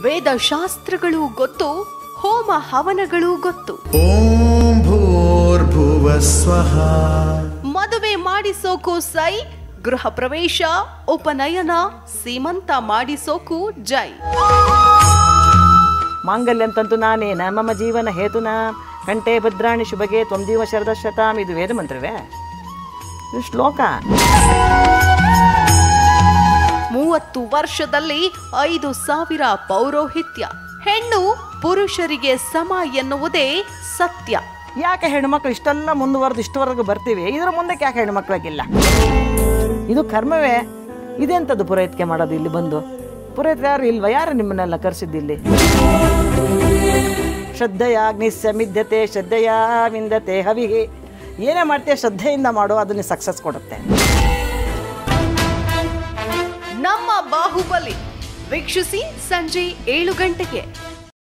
ವೇದಶಾಸ್ತ್ರಗಳು ಗೊತ್ತು ಹೋಮ ಹವನಗಳು ಗೊತ್ತು ॐ भूर्भुवः स्वः ಮದುವೆ ಮಾಡಿಸೋಕು ಸೈ ಗೃಹ ಪ್ರವೇಶ ಉಪನಯನ ಸೀಮಂತ ಮಾಡಿಸೋಕು ಜೈ ಮಾಂಗಲ್ಯಂತಂತು ನಾನೇನ ಮಮ ಜೀವನ ಹೇತುನ ಕಂಠೆ ಭದ್ರಾಣಿ ಶುಭಗೆ ತ್ವಂ ಜೀವ ಶರದ ಶತಾಮ್ ಇದು ವೇದ ಮಂತ್ರವೇ ಇದು ಶ್ಲೋಕ ಮೂವತ್ತು ವರ್ಷದಲ್ಲಿ ಐದು ಸಾವಿರ ಪೌರೋಹಿತ್ಯ ಹೆಣ್ಣು ಪುರುಷರಿಗೆ ಸಮ ಎನ್ನುವುದೇ ಸತ್ಯ ಯಾಕೆ ಹೆಣ್ಮಕ್ಳು ಇಷ್ಟೆಲ್ಲ ಮುಂದುವರೆದು ಇಷ್ಟವರೆಗೂ ಬರ್ತೀವಿ ಇದರ ಮುಂದಕ್ಕೆ ಯಾಕೆ ಹೆಣ್ಮಕ್ಳಿಗಿಲ್ಲ ಇದು ಕರ್ಮವೇ ಇದೆಂಥದ್ದು ಪುರೋಹಿತಿಕೆ ಮಾಡೋದು ಇಲ್ಲಿ ಬಂದು ಪುರೋಹಿತರು ಯಾರು ಇಲ್ವಾ ಯಾರು ನಿಮ್ಮನ್ನೆಲ್ಲ ಕರೆಸಿದ್ದಿಲ್ಲಿ ಶ್ರದ್ಧೆಯ ಅಗ್ನಿಸ್ಯ ಮಿದ್ಯತೆ ಶ್ರದ್ಧೆಯ ವಿಂದತೆ ಹವಿಗೆ ಏನೇ ಮಾಡ್ತೀಯ ಶ್ರದ್ಧೆಯಿಂದ ಮಾಡು ಅದನ್ನ ಸಕ್ಸಸ್ ಕೊಡುತ್ತೆ ನಮ್ಮ ಬಾಹುಬಲಿ ವೀಕ್ಷಿಸಿ ಸಂಜೆ ಏಳು ಗಂಟೆಗೆ